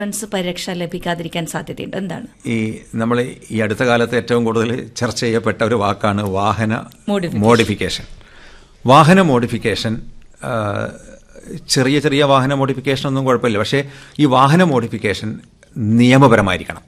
Insurance പരിരക്ഷ ലഭിക്കാതിരിക്കാൻ സാധ്യതയുണ്ട് എന്താണ് ഈ നമ്മൾ ഈ അടുത്ത കാലത്ത് ഏറ്റവും കൂടുതൽ ചർച്ച ചെയ്യപ്പെട്ട ഒരു വാക്കാണ് വാഹന Modification. മോഡിഫിക്കേഷൻ വാഹന മോഡിഫിക്കേഷൻ ആ, ചെറിയ ചെറിയ വാഹന മോഡിഫിക്കേഷൻ ഒന്നും കുഴപ്പമില്ല പക്ഷേ ഈ വാഹന മോഡിഫിക്കേഷൻ നിയമപരമായിരിക്കണം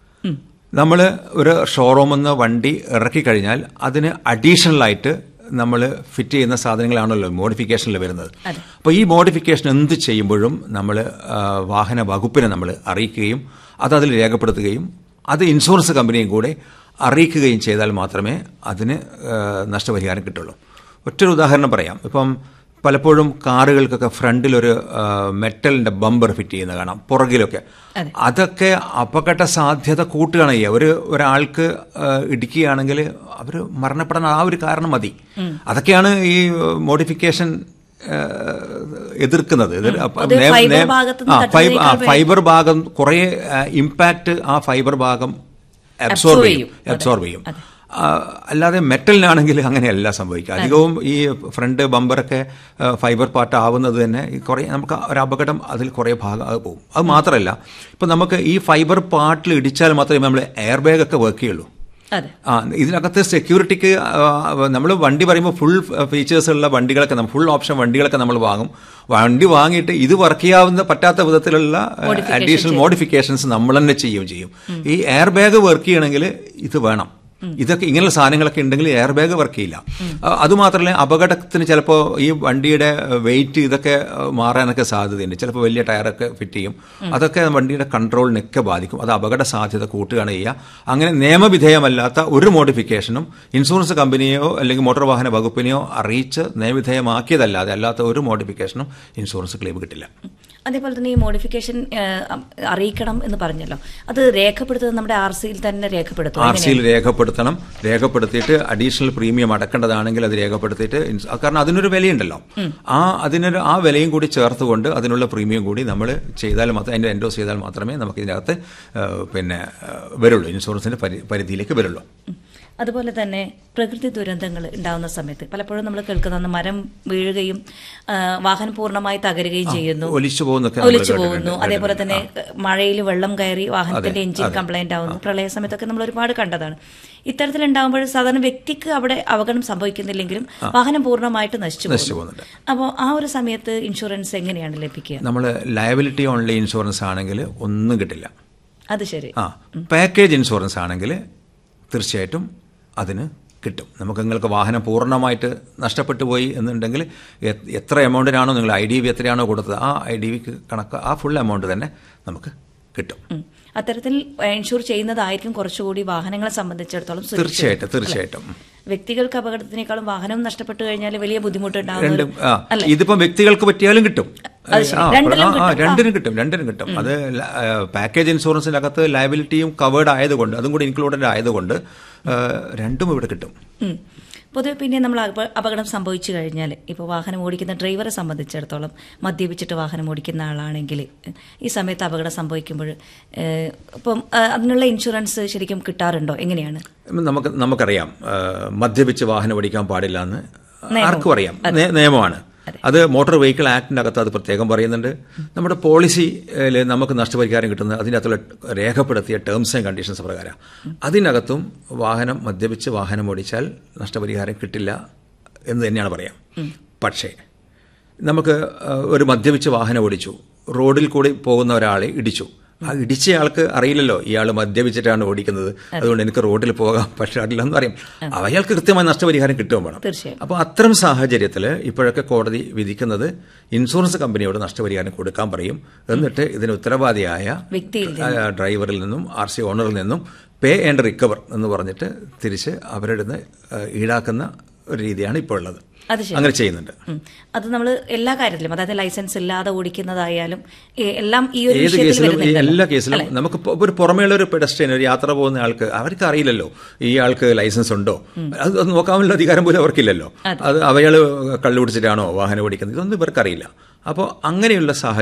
നമ്മൾ ഒരു ഷോറൂമിൽ നിന്ന് വണ്ടി ഇറക്കി കഴിഞ്ഞാൽ അതിന് അഡീഷണൽ ആയിട്ട് നമ്മൾ ഫിറ്റ് ചെയ്യുന്ന സാധനങ്ങളാണല്ലോ മോഡിഫിക്കേഷനിൽ വരുന്നത് അതെ. അപ്പോൾ ഈ മോഡിഫിക്കേഷൻ എന്ത് ചെയ്യുമ്പോഴും നമ്മൾ വാഹന വകുപ്പിനെ നമ്മൾ അറിയിക്കുകയും അത് അതിൽ രേഖപ്പെടുത്തുകയും അത് ഇൻഷുറൻസ് കമ്പനിയും കൂടെ അറിയിക്കുകയും ചെയ്താൽ മാത്രമേ അതിന് ആ, നഷ്ടപരിഹാരം കിട്ടുള്ളൂ ഒറ്റൊരു ഉദാഹരണം പറയാം ഇപ്പം പലപ്പോഴും കാറുകൾക്കൊക്കെ ഫ്രണ്ടിലൊരു ആ, മെറ്റലിന്റെ ബമ്പർ ഫിറ്റ് ചെയ്യുന്ന കാണാം പുറകിലൊക്കെ അതെ. അതൊക്കെ അപകട സാധ്യത കൂട്ടുകയാണ് ചെയ്യുക ഒരു ഒരാൾക്ക് ആ, ഇടിക്കുകയാണെങ്കിൽ അവർ മരണപ്പെടാൻ ആ ഒരു കാരണം മതി അതൊക്കെയാണ് ഈ മോഡിഫിക്കേഷൻ ആ, എതിർക്കുന്നത് എതിർ അപ്പ- അത് നേ- ഫൈബർ നേ- ഭാഗത്ത് ആ, നിന്ന് ഫൈബർ- ആ, തട്ടുന്നതിനേക്കാൾ ഫൈബർ ഭാഗം കുറേ ഇമ്പാക്റ്റ് ആ ഫൈബർ ഭാഗം Absorb അബ്സോർബ് ചെയ്യും ചെയ്യും. അതെ. അബ്സോർബ് ചെയ്യും അതെ. ആ, അല്ലാതെ മെറ്റലിനാണെങ്കിൽ അങ്ങനെയല്ല സംഭവിക്കുക അധികവും ഈ ഫ്രണ്ട് ബമ്പറൊക്കെ ആ, ഫൈബർ പാർട്ട് ആവുന്നത് തന്നെ ഈ കുറേ നമുക്ക് ഒരു അപകടം അതിൽ കുറേ ഭാഗം അത് പോകും അത് മാത്രമല്ല ഇപ്പം നമുക്ക് ഈ ഫൈബർ പാർട്ടിൽ ഇടിച്ചാൽ മാത്രമേ നമ്മൾ എയർ ബാഗ് ഒക്കെ വർക്ക് ചെയ്യുള്ളൂ അതെ ആ ഇതിനകത്ത് സെക്യൂരിറ്റിക്ക് നമ്മൾ വണ്ടി പറയുമ്പോൾ ഫുൾ ഫീച്ചേഴ്സ് ഉള്ള വണ്ടികളൊക്കെ ഫുൾ ഓപ്ഷൻ വണ്ടികളൊക്കെ നമ്മൾ വാങ്ങും വണ്ടി വാങ്ങിയിട്ട് ഇത് വർക്ക് ചെയ്യാവുന്ന പറ്റാത്ത വിധത്തിലുള്ള Modification അഡീഷണൽ മോഡിഫിക്കേഷൻസ് നമ്മൾ തന്നെ ചെയ്യുകയും ചെയ്യും ഈ എയർ ബാഗ് വർക്ക് ചെയ്യണമെങ്കിൽ ഇത് വേണം ഇതൊക്കെ ഇങ്ങനെയുള്ള സാധനങ്ങളൊക്കെ ഉണ്ടെങ്കിൽ എയർ ബാഗ് വർക്ക് ചെയ്യില്ല ആ, അതുമാത്രമല്ല അപകടത്തിന് ചിലപ്പോൾ ഈ വണ്ടിയുടെ വെയിറ്റ് ഇതൊക്കെ ആ, മാറാനൊക്കെ സാധ്യതയുണ്ട് ചിലപ്പോൾ വലിയ ടയറൊക്കെ ഫിറ്റ് ചെയ്യും അതൊക്കെ വണ്ടിയുടെ കൺട്രോളിനൊക്കെ ബാധിക്കും അത് അപകട സാധ്യത കൂട്ടുകയാണ് ചെയ്യുക അങ്ങനെ നിയമവിധേയമല്ലാത്ത ഒരു മോഡിഫിക്കേഷനും ഇൻഷുറൻസ് കമ്പനിയോ അല്ലെങ്കിൽ മോട്ടോർ വാഹന വകുപ്പിനെയോ അറിയിച്ച് നിയമവിധേയമാക്കിയതല്ലാതെ അല്ലാത്ത ഒരു മോഡിഫിക്കേഷനും ഇൻഷുറൻസ് ക്ലെയിം കിട്ടില്ല അതേപോലെ തന്നെ ഈ മോഡിഫിക്കേഷൻ അറിയിക്കണം എന്ന് പറഞ്ഞല്ലോ അത് രേഖപ്പെടുത്തുന്നത് നമ്മുടെ ആർ സിയിൽ തന്നെ രേഖപ്പെടുത്തും ആർ സിയിൽ രേഖപ്പെടുത്തണം രേഖപ്പെടുത്തിയിട്ട് അഡീഷണൽ പ്രീമിയം അടക്കേണ്ടതാണെങ്കിൽ അത് രേഖപ്പെടുത്തിയിട്ട് ഇൻസ്- കാരണം അതിനൊരു വിലയുണ്ടല്ലോ ആ അതിനൊരു ആ വിലയും കൂടി ചേർത്തുകൊണ്ട് അതിനുള്ള പ്രീമിയം കൂടി നമ്മൾ ചെയ്താൽ മാത്രമേ അതിന്റെ എൻഡോസ് ചെയ്താൽ മാത്രമേ നമുക്ക് ഇതിനകത്ത് ആ, പിന്നെ ആ, വരുള്ളൂ ഇൻഷുറൻസിന്റെ പരി- പരിധിയിലേക്ക് വരുള്ളൂ അതുപോലെ തന്നെ പ്രകൃതി ദുരന്തങ്ങൾ ഉണ്ടാകുന്ന സമയത്ത് പലപ്പോഴും നമ്മൾ കേൾക്കുന്ന മരം വീഴുകയും ആ, വാഹനം പൂർണ്ണമായി തകരുകയും ചെയ്യുന്നു ഒലിച്ചു പോകുന്നൊക്കെ നമ്മൾ ഒലിച്ചു കേട്ടിട്ടുണ്ട്. പോകുന്നു അതേപോലെ തന്നെ മഴയിൽ വെള്ളം കയറി വാഹനത്തിന്റെ അതെ, എഞ്ചിൻ അതെ. കംപ്ലൈന്റ് ആവുന്നു പ്രളയ സമയത്തൊക്കെ നമ്മൾ ഒരുപാട് കണ്ടതാണ് ഇത്തരത്തിലുണ്ടാകുമ്പോൾ സാധാരണ വ്യക്തിക്ക് അവിടെ അപകടം സംഭവിക്കുന്നില്ലെങ്കിലും വാഹനം പൂർണ്ണമായിട്ട് നശിച്ചു നശിച്ചു പോകുന്നു പോകുന്നുണ്ട് അപ്പോൾ ആ ഒരു സമയത്ത് ഇൻഷുറൻസ് എങ്ങനെയാണ് ലഭിക്കുക നമ്മൾ ലയബിലിറ്റി ഓൺലി ഇൻഷുറൻസ് ആണെങ്കിൽ ഒന്നും കിട്ടില്ല അത് ശരി ആ പാക്കേജ് ഇൻഷുറൻസ് ആണെങ്കിൽ തീർച്ചയായിട്ടും അതിന് കിട്ടും നമുക്ക് നിങ്ങൾക്ക് വാഹനം പൂർണ്ണമായിട്ട് നഷ്ടപ്പെട്ടു പോയി എന്നുണ്ടെങ്കിൽ എ- എത്ര എമൗണ്ടിനാണോ നിങ്ങൾ ഐ ഡി ബി എത്രയാണോ കൊടുത്തത് ആ ഐ ഡി ബിക്ക് കണക്ക് ആ ഫുൾ എമൗണ്ട് തന്നെ നമുക്ക് കിട്ടും ഉം. അത്തരത്തിൽ ഇൻഷുർ ചെയ്യുന്നതായിരിക്കും കുറച്ചുകൂടി വാഹനങ്ങളെ സംബന്ധിച്ചിടത്തോളം സുരക്ഷിതം. തീർച്ചയായിട്ടും തീർച്ചയായിട്ടും വ്യക്തികൾക്ക് അപകടത്തിനേക്കാളും വാഹനം നഷ്ടപ്പെട്ടു കഴിഞ്ഞാൽ വലിയ ബുദ്ധിമുട്ടുണ്ടാകുന്ന രണ്ടും ഒരു- ആ അല്ലേ ഇതിപ്പം വ്യക്തികൾക്ക് പറ്റിയാലും കിട്ടും അത് ശരി. ആ, രണ്ടിലും ആ, ആ, കിട്ടും. രണ്ടിനും കിട്ടും രണ്ടിനും കിട്ടും അത് ല- ആ, പാക്കേജ് ഇൻഷുറൻസിന്റെ അകത്ത് ലയബിലിറ്റിയും കവേർഡ് ആയതുകൊണ്ട് അതും കൂടി ഇൻക്ലൂഡഡ് ആയതുകൊണ്ട് ആ, രണ്ടും ഇവിടെ കിട്ടും ഉം. പൊതുവെ പിന്നെ നമ്മൾ അപ- അപകടം സംഭവിച്ചു കഴിഞ്ഞാൽ ഇപ്പോൾ വാഹനം ഓടിക്കുന്ന ഡ്രൈവറെ സംബന്ധിച്ചിടത്തോളം മദ്യപിച്ചിട്ട് വാഹനം ഓടിക്കുന്ന ആളാണെങ്കിൽ ഈ സമയത്ത് അപകടം സംഭവിക്കുമ്പോൾ ഏഹ്, ഇപ്പം ആ, അതിനുള്ള ഇൻഷുറൻസ് ശരിക്കും കിട്ടാറുണ്ടോ എങ്ങനെയാണ് നമുക്ക് നമുക്കറിയാം ആ, മദ്യപിച്ച് വാഹനം ഓടിക്കാൻ പാടില്ല എന്ന് നിയമം. ആർക്കും അറിയാം നേ- നിയമമാണ് അത് മോട്ടോർ വെഹിക്കിൾ ആക്ടിന്റെ അകത്ത് അത് പ്രത്യേകം പറയുന്നുണ്ട് നമ്മുടെ പോളിസിയിൽ നമുക്ക് നഷ്ടപരിഹാരം കിട്ടുന്നത് അതിൻ്റെ അകത്തുള്ള രേഖപ്പെടുത്തിയ ടേംസ് ആൻഡ് കണ്ടീഷൻസ് പ്രകാരം അതിനകത്തും വാഹനം മദ്യപിച്ച് വാഹനം ഓടിച്ചാൽ നഷ്ടപരിഹാരം കിട്ടില്ല എന്ന് തന്നെയാണ് പറയാം പക്ഷേ നമുക്ക് ആ, ഒരു മദ്യപിച്ച് വാഹനം ഓടിച്ചു റോഡിൽ കൂടി പോകുന്ന ഒരാളെ ഇടിച്ചു ആ ഇടിച്ചയാൾക്ക് അറിയില്ലല്ലോ ഇയാൾ മദ്യപിച്ചിട്ടാണ് ഓടിക്കുന്നത് അതുകൊണ്ട് എനിക്ക് റോഡിൽ പോകാൻ പറ്റില്ല എന്ന് പറയും അയാൾക്ക് കൃത്യമായ നഷ്ടപരിഹാരം കിട്ടുകയും വേണം തീർച്ചയായും അപ്പോൾ അത്തരം സാഹചര്യത്തിൽ ഇപ്പോഴൊക്കെ കോടതി വിധിക്കുന്നത് ഇൻഷുറൻസ് കമ്പനിയോട് നഷ്ടപരിഹാരം കൊടുക്കാൻ പറയും എന്നിട്ട് ഇതിന് ഉത്തരവാദിയായ വ്യക്തിയിൽ ആ, ഡ്രൈവറിൽ നിന്നും ആർ സി ഓണറിൽ നിന്നും പേ ആൻഡ് റിക്കവർ എന്ന് പറഞ്ഞിട്ട് തിരിച്ച് അവരുടെ നിന്ന് ഈടാക്കുന്ന ഒരു രീതിയാണ് ഇപ്പോൾ ഉള്ളത് അത് ശരി അങ്ങനെ ചെയ്യുന്നുണ്ട് ഉം. അത് നമ്മൾ എല്ലാ കാര്യത്തിലും അതായത് ലൈസൻസ് ഇല്ലാതെ ഓടിക്കുന്നതായാലും ഏ- എല്ലാം ഈ ഒരു ഏത് വിഷയത്തിൽ കേസിലും ഈ വരുന്നുണ്ടല്ലോ. എല്ലാ കേസിലും നമുക്ക് ഇപ്പൊ ഒരു പുറമേയുള്ള ഒരു പെഡസ്ട്രിയൻ ഒരു യാത്ര പോകുന്ന ആൾക്ക് അവർക്ക് അറിയില്ലല്ലോ ഈ ആൾക്ക് ലൈസൻസ് ഉണ്ടോ അത് അത് നോക്കാനുള്ള അധികാരം പോലും അവർക്കില്ലല്ലോ അത് അവയാൾ കള്ളു പിടിച്ചിട്ടാണോ വാഹനം ഓടിക്കുന്നത് ഇതൊന്നും ഇവർക്കറിയില്ല അപ്പോൾ അങ്ങനെയുള്ള സാഹചര്യം